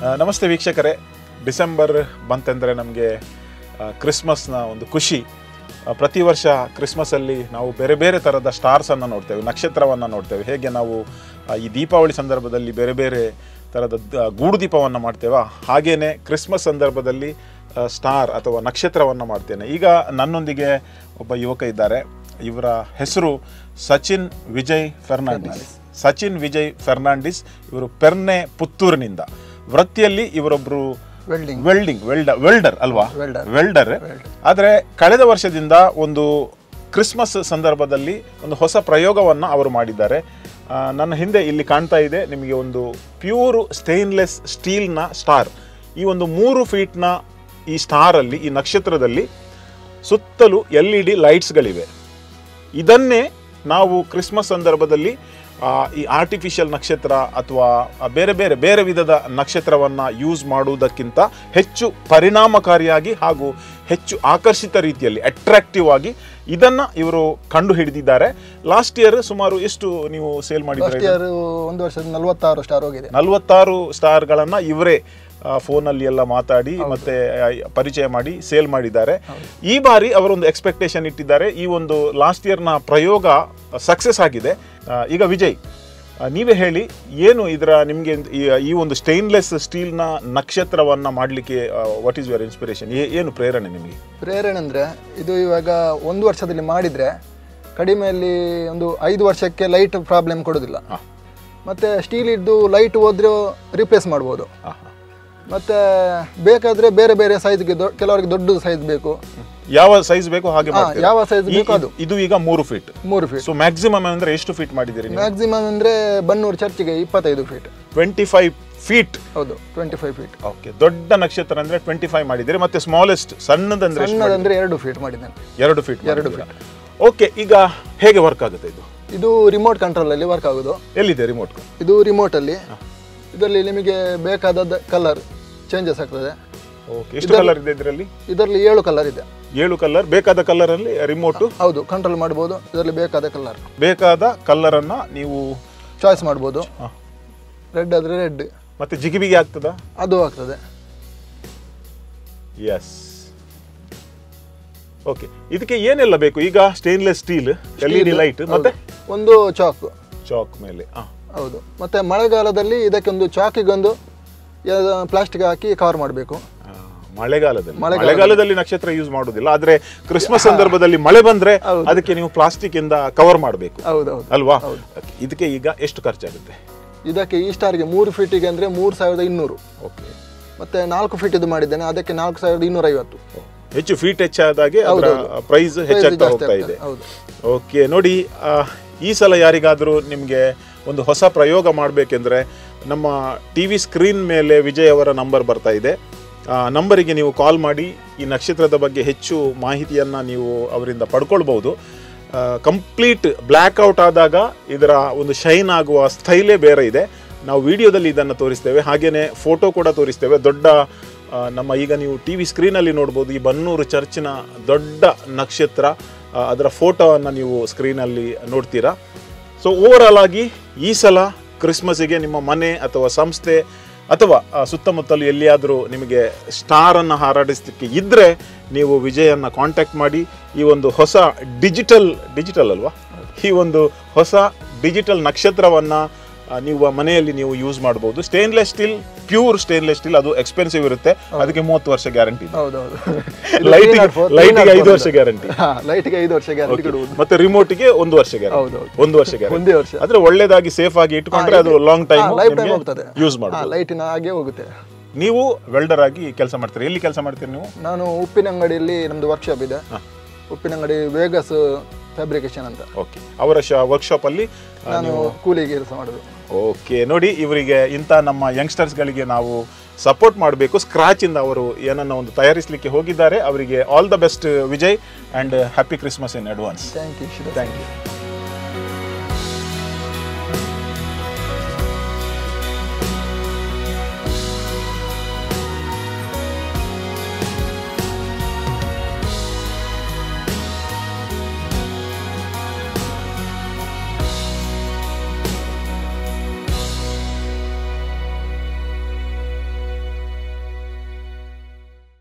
ಆ, ನಮಸ್ತೆ ವೀಕ್ಷಕರೇ ಡಿಸೆಂಬರ್ ಬಂತೆಂದರೆ ನಮಗೆ ಕ್ರಿಸ್ಮಸ್ನ ಒಂದು ಖುಷಿ ಆ, ಪ್ರತಿ ವರ್ಷ ಕ್ರಿಸ್ಮಸಲ್ಲಿ ನಾವು ಬೇರೆ ಬೇರೆ ಥರದ ಸ್ಟಾರ್ಸನ್ನು ನೋಡ್ತೇವೆ ನಕ್ಷತ್ರವನ್ನು ನೋಡ್ತೇವೆ ಹೇಗೆ ನಾವು ಆ, ಈ ದೀಪಾವಳಿ ಸಂದರ್ಭದಲ್ಲಿ ಬೇರೆ ಬೇರೆ ಥರದ ದ- ಗೂಡು ದೀಪವನ್ನು ಮಾಡ್ತೇವ ಹಾಗೇನೆ ಕ್ರಿಸ್ಮಸ್ ಸಂದರ್ಭದಲ್ಲಿ ಆ, ಸ್ಟಾರ್ ಅಥವಾ ನಕ್ಷತ್ರವನ್ನು ಮಾಡ್ತೇನೆ ಈಗ ನನ್ನೊಂದಿಗೆ ಒಬ್ಬ ಯುವಕ ಇದ್ದಾರೆ ಇವರ ಹೆಸರು ಸಚಿನ್ ವಿಜಯ್ ಫೆರ್ನಾಂಡಿಸ್ ಸಚಿನ್ ವಿಜಯ್ ಫೆರ್ನಾಂಡಿಸ್ ಇವರು ಪೆರ್ನೆ ಪುತ್ತೂರಿನಿಂದ ವೃತ್ತಿಯಲ್ಲಿ ಇವರೊಬ್ಬರು ವೆಲ್ಡಿಂಗ್ ವೆಲ್ಡಿಂಗ್ ವೆಲ್ಡ ವೆಲ್ಡರ್ ಅಲ್ವಾ Welder. ವೆಲ್ಡರ್ ಆದರೆ ಕಳೆದ ವರ್ಷದಿಂದ ಒಂದು ಕ್ರಿಸ್ಮಸ್ ಸಂದರ್ಭದಲ್ಲಿ ಒಂದು ಹೊಸ ಪ್ರಯೋಗವನ್ನು ಅವರು ಮಾಡಿದ್ದಾರೆ ಆ, ನನ್ನ ಹಿಂದೆ ಇಲ್ಲಿ ಕಾಣ್ತಾ ಇದೆ ನಿಮಗೆ ಒಂದು ಪ್ಯೂರ್ ಸ್ಟೇನ್ಲೆಸ್ ಸ್ಟೀಲ್ನ ಸ್ಟಾರ್ ಈ ಒಂದು ಮೂರು ಫೀಟ್ನ ಈ ಸ್ಟಾರಲ್ಲಿ ಈ ನಕ್ಷತ್ರದಲ್ಲಿ ಸುತ್ತಲೂ ಎಲ್ ಇ ಡಿ ಲೈಟ್ಸ್ಗಳಿವೆ ಇದನ್ನೇ ನಾವು ಕ್ರಿಸ್ಮಸ್ ಸಂದರ್ಭದಲ್ಲಿ ಆ, ಈ ಆರ್ಟಿಫಿಷಿಯಲ್ ನಕ್ಷತ್ರ ಅಥವಾ ಬೇರೆ ಬೇರೆ ಬೇರೆ ವಿಧದ ನಕ್ಷತ್ರವನ್ನು ಯೂಸ್ ಮಾಡುವುದಕ್ಕಿಂತ ಹೆಚ್ಚು ಪರಿಣಾಮಕಾರಿಯಾಗಿ ಹಾಗೂ ಹೆಚ್ಚು ಆಕರ್ಷಿತ ರೀತಿಯಲ್ಲಿ ಅಟ್ರಾಕ್ಟಿವ್ ಆಗಿ ಇದನ್ನ ಇವರು ಕಂಡು ಹಿಡಿದಿದ್ದಾರೆ ಲಾಸ್ಟ್ ಇಯರ್ ಸುಮಾರು ಎಷ್ಟು ನೀವು ಸೇಲ್ ಮಾಡಿದ್ದಾರೆ ಲಾಸ್ಟ್ ಇಯರ್ ಒಂದು ವರ್ಷದ ನಲವತ್ತಾರು ಸ್ಟಾರ್ ಹೋಗಿದೆ ನಲವತ್ತಾರು ಸ್ಟಾರ್ಗಳನ್ನ ಇವರೇ ಫೋನಲ್ಲಿ ಎಲ್ಲ ಮಾತಾಡಿ ಮತ್ತೆ ಆ, ಪರಿಚಯ ಮಾಡಿ ಸೇಲ್ ಮಾಡಿದ್ದಾರೆ ಈ ಬಾರಿ ಅವರೊಂದು ಎಕ್ಸ್ಪೆಕ್ಟೇಷನ್ ಇಟ್ಟಿದ್ದಾರೆ ಈ ಒಂದು ಲಾಸ್ಟ್ ಇಯರ್ನ ಪ್ರಯೋಗ ಸಕ್ಸಸ್ ಆಗಿದೆ ಆ, ಈಗ ವಿಜಯ್ ಆ, ನೀವೇ ಹೇಳಿ ಏನು ಇದರ ನಿಮಗೆ ಈ ಒಂದು ಸ್ಟೈನ್ಲೆಸ್ ಸ್ಟೀಲ್ನ ನಕ್ಷತ್ರವನ್ನ ಮಾಡಲಿಕ್ಕೆ ವಾಟ್ ಈಸ್ ಯುವರ್ ಇನ್ಸ್ಪಿರೇಷನ್ ಏನು ಪ್ರೇರಣೆ ನಿಮಗೆ ಪ್ರೇರಣೆ ಅಂದ್ರೆ ಇದು ಇವಾಗ ಒಂದು ವರ್ಷದಲ್ಲಿ ಮಾಡಿದ್ರೆ ಕಡಿಮೆಯಲ್ಲಿ ಒಂದು ಐದು ವರ್ಷಕ್ಕೆ ಲೈಟ್ ಪ್ರಾಬ್ಲಮ್ ಕೊಡೋದಿಲ್ಲ ಹಾ. ಮತ್ತೆ ಸ್ಟೀಲ್ ಇದ್ದು ಲೈಟ್ ಹೋದ್ರೆ ರಿಪ್ಲೇಸ್ ಮಾಡ್ಬೋದು ಮತ್ತೆ ಬೇಕಾದ್ರೆ ಬೇರೆ ಬೇರೆ ಸೈಜ್ಗೆ ಕೆಲವರಿಗೆ ದೊಡ್ಡ ಸೈಜ್ ಬೇಕು ಯಾವ ಸೈಜ್ ಬೇಕೋ ಹಾಗೆ ಹಾ, ಮಾಡ್ತೀರಾ? ಯಾವ ಸೈಜ್ ಈ- ಬೇಕು ಅದು ಇದು ಈಗ ಮೂರು ಫೀಟ್ ಮೂರು ಫೀಟ್ ಸೊ ಮ್ಯಾಕ್ಸಿಮಮ್ ಅಂದ್ರೆ ಎಷ್ಟು ಫೀಟ್ ಮಾಡಿದ್ದೀರಿ ನೀವು ಮ್ಯಾಕ್ಸಿಮಮ್ ಅಂದ್ರೆ ಬನ್ನೂರು ಚರ್ಚಿಗೆ ಇಪ್ಪತ್ತೈದು ಫೀಟ್ ಟ್ವೆಂಟಿ ಫೈವ್ ಫೀಟ್ ಹೌದು ಟ್ವೆಂಟಿ ಫೈವ್ ಫೀಟ್ ಓಕೆ ದೊಡ್ಡ ನಕ್ಷತ್ರ ಅಂದ್ರೆ ಟ್ವೆಂಟಿ ಫೈವ್ ಮಾಡಿದ್ದೀರಿ ಮತ್ತೆ ಸ್ಮಾಲೆಸ್ಟ್ ಸಣ್ಣದಂದ್ರೆ ಎಷ್ಟು ಸಣ್ಣದಂದ್ರೆ ಎರಡು ಫೀಟ್ ಮಾಡಿದ್ದೇನೆ ಮಾಡಿದ್ದೀರಿ? ಎರಡು ಫೀಟ್ ಎರಡು ಓಕೆ ಈಗ ಹೇಗೆ ವರ್ಕ್ ಆಗುತ್ತೆ ಇದು ಇದು ರಿಮೋಟ್ ಕಂಟ್ರೋಲ್ ಅಲ್ಲಿ ವರ್ಕ್ ಆಗೋದು ಎಲ್ಲಿದೆ ರಿಮೋಟ್ ಇದು ರಿಮೋಟ್ ಅಲ್ಲಿ ಇದರಲ್ಲಿ ನಿಮಗೆ ಬೇಕಾದ ಕಲರ್ ಚೇಂಜಸ್ ಆಗ್ತದೆ ಓಕೆ ಎಷ್ಟು ಕಲರ್ ಇದೆ ಇದರಲ್ಲಿ ಇದರಲ್ಲಿ ಏಳು ಕಲರ್ ಇದೆ ಏಳು ಕಲರ್ ಬೇಕಾದ ಕಲರ್ ಅಲ್ಲಿ ರಿಮೋಟ್ ಹೌದು ಕಂಟ್ರೋಲ್ ಮಾಡ್ಬೋದು ಇದರಲ್ಲಿ ಬೇಕಾದ ಕಲರ್ ಬೇಕಾದ ಕಲರ್ ಅನ್ನ ನೀವು ಚಾಯ್ಸ್ ಮಾಡ್ಬೋದು ಹ. ರೆಡ್ ಆದ್ರೆ ರೆಡ್ ಮತ್ತೆ ಜಿಗಿಬಿಗಿ ಆಗ್ತದಾ ಅದು ಆಗ್ತದೆ ಎಸ್ ಓಕೆ ಇದಕ್ಕೆ ಏನೆಲ್ಲ ಬೇಕು ಈಗ stainless steel L E D light ಮತ್ತೆ ಒಂದು ಚಾಕ್ ಚಾಕ್ ಮೇಲೆ ಆ, ಹೌದು ಮತ್ತೆ ಮಳೆಗಾಲದಲ್ಲಿ ಇದಕ್ಕೆ ಒಂದು ಚಾಕಿಗೊಂದು ಪ್ಲಾಸ್ಟಿಕ್ ಹಾಕಿ ಕವರ್ ಮಾಡಬೇಕು ಆ, ಮಳೆಗಾಲದಲ್ಲಿ ಮಳೆಗಾಲದಲ್ಲಿ. ಮಳೆಗಾಲದಲ್ಲಿ ನಕ್ಷತ್ರ ಯೂಸ್ ಮಾಡುದಿಲ್ಲ ಆದ್ರೆ ಕ್ರಿಸ್ಮಸ್ ಸಂದರ್ಭದಲ್ಲಿ ಮಳೆ ಬಂದ್ರೆ ಅದಕ್ಕೆ ನೀವು ಪ್ಲಾಸ್ಟಿಕ್ ಇಂದ ಕವರ್ ಮಾಡಬೇಕು ಹೌದೌದು ಅಲ್ವಾ ಇದಕ್ಕೆ ಈಗ ಎಷ್ಟು ಖರ್ಚಾಗುತ್ತೆ ಇದಕ್ಕೆ ಈ ಸ್ಟಾರ್ಗೆ ಮೂರು ಫೀಟಿಗೆ ಅಂದರೆ ಮೂರು ಸಾವಿರದ ಇನ್ನೂರು ಓಕೆ ಮತ್ತೆ ನಾಲ್ಕು ಫೀಟ್ ಇದು ಮಾಡಿದ್ದೇನೆ ಅದಕ್ಕೆ ನಾಲ್ಕು ಸಾವಿರದ ಇನ್ನೂರ ಐವತ್ತು ಹೆಚ್ಚು ಫೀಟ್ ಹೆಚ್ಚಾದಾಗೆ ಅದರ ಪ್ರೈಸ್ ಹೆಚ್ಚಾಗ್ತಾ ಜಾಸ್ತಿ ಹೋಗ್ತಾ ಆಗ್ತದೆ, ಇದೆ ಹೌದು ಓಕೆ ನೋಡಿ ಆ, ಈ ಸಲ ಯಾರಿಗಾದರೂ ನಿಮಗೆ ಒಂದು ಹೊಸ ಪ್ರಯೋಗ ಮಾಡಬೇಕೆಂದ್ರೆ ನಮ್ಮ ಟಿ ವಿ ಸ್ಕ್ರೀನ್ ಮೇಲೆ ವಿಜಯ್ ಅವರ ನಂಬರ್ ಬರ್ತಾ ಇದೆ ಆ ನಂಬರಿಗೆ ನೀವು ಕಾಲ್ ಮಾಡಿ ಈ ನಕ್ಷತ್ರದ ಬಗ್ಗೆ ಹೆಚ್ಚು ಮಾಹಿತಿಯನ್ನು ನೀವು ಅವರಿಂದ ಪಡ್ಕೊಳ್ಬೋದು ಕಂಪ್ಲೀಟ್ ಬ್ಲ್ಯಾಕ್ ಔಟ್ ಆದಾಗ ಇದರ ಒಂದು ಶೈನ್ ಆಗುವ ಸ್ಟೈಲೇ ಬೇರೆ ಇದೆ ನಾವು ವಿಡಿಯೋದಲ್ಲಿ ಇದನ್ನು ತೋರಿಸ್ತೇವೆ ಹಾಗೆಯೇ ಫೋಟೋ ಕೂಡ ತೋರಿಸ್ತೇವೆ ದೊಡ್ಡ ಆ, ನಮ್ಮ ಈಗ ನೀವು ಟಿ ವಿ ಸ್ಕ್ರೀನಲ್ಲಿ ನೋಡ್ಬೋದು ಈ ಬನ್ನೂರು ಚರ್ಚಿನ ದೊಡ್ಡ ನಕ್ಷತ್ರ ಆ, ಅದರ ಫೋಟೋವನ್ನು ನೀವು ಸ್ಕ್ರೀನಲ್ಲಿ ನೋಡ್ತೀರಾ ಸೊ ಓವರಾಲ್ ಆಗಿ ಈ ಸಲ ಕ್ರಿಸ್ಮಸ್ಸಿಗೆ ನಿಮ್ಮ ಮನೆ ಅಥವಾ ಸಂಸ್ಥೆ ಅಥವಾ ಆ, ಸುತ್ತಮುತ್ತಲು ಎಲ್ಲಿಯಾದರೂ ನಿಮಗೆ ಸ್ಟಾರನ್ನು ಹಾರಾಡಿಸಲಿಕ್ಕೆ ಇದ್ದರೆ ನೀವು ವಿಜಯನ್ನ ಕಾಂಟ್ಯಾಕ್ಟ್ ಮಾಡಿ ಈ ಒಂದು ಹೊಸ ಡಿಜಿಟಲ್ ಡಿಜಿಟಲ್ ಅಲ್ವಾ ಈ ಒಂದು ಹೊಸ ಡಿಜಿಟಲ್ ನಕ್ಷತ್ರವನ್ನು ನೀವು ಮನೆಯಲ್ಲಿ ನೀವು ಯೂಸ್ ಮಾಡ್ಬೋದು stainless steel pure stainless steel ಅದು ಎಕ್ಸ್ಪೆನ್ಸಿವ್ ಇರುತ್ತೆ ಅದಕ್ಕೆ ಮೂವತ್ತು ವರ್ಷ ಗ್ಯಾರಂಟಿ ಇದೆ ಹೌದೌದು ಲೈಟಿಗೆ ಲೈಟಿಗೆ ಐದು ವರ್ಷ ಗ್ಯಾರಂಟಿ ಲೈಟ್ಗೆ ಐದು ವರ್ಷ ಗ್ಯಾರಂಟಿ ಕೊಡುವುದು ಮತ್ತೆ ರಿಮೋಟ್ಗೆ ಒಂದು ವರ್ಷ ಗ್ಯಾರಂಟಿ ಹೌದೌದು ಒಂದು ವರ್ಷ ಗ್ಯಾರಂಟಿ ಒಂದೇ ವರ್ಷ ಆದ್ರೆ ಒಳ್ಳೇದಾಗಿ ಸೇಫ್ ಆಗಿ ಇಟ್ಕೊಂಡ್ರೆ ಅದು ಲಾಂಗ್ ಟೈಮ್ ಲೈಫ್ ಟೈಮ್ ಹೋಗ್ತದೆ ಯೂಸ್ ಮಾಡ್ಬೋದು ಲೈಟಿನ ಹಾಗೆ ಹೋಗುತ್ತೆ ನೀವು ವೆಲ್ಡರ್ ಆಗಿ ಕೆಲಸ ಮಾಡ್ತೀರಿ ಎಲ್ಲಿ ಕೆಲಸ ಮಾಡ್ತೀರಿ ನೀವು ನಾನು ಉಪ್ಪಿನ ಅಂಗಡಿಯಲ್ಲಿ ನಮ್ದು ವರ್ಕ್ಶಾಪ್ ಇದೆ ಉಪ್ಪಿನ ಅಂಗಡಿ ವೇಗಸ್ ಫ್ಯಾಬ್ರಿಕೇಶನ್ ಅಂತ ಓಕೆ ಅವರ ವರ್ಕ್ಶಾಪ್ ಅಲ್ಲಿ ನಾನು ಕೂಲಿಗೆ ಕೆಲಸ ಮಾಡೋದು ಓಕೆ ನೋಡಿ ಇವರಿಗೆ ಇಂಥ ನಮ್ಮ ಯಂಗ್ಸ್ಟರ್ಸ್ಗಳಿಗೆ ನಾವು ಸಪೋರ್ಟ್ ಮಾಡಬೇಕು ಸ್ಕ್ರಾಚಿಂದ ಅವರು ಏನನ್ನ ಒಂದು ತಯಾರಿಸಲಿಕ್ಕೆ ಹೋಗಿದ್ದಾರೆ ಅವರಿಗೆ all the best Vijay and happy Christmas in advance thank you thank you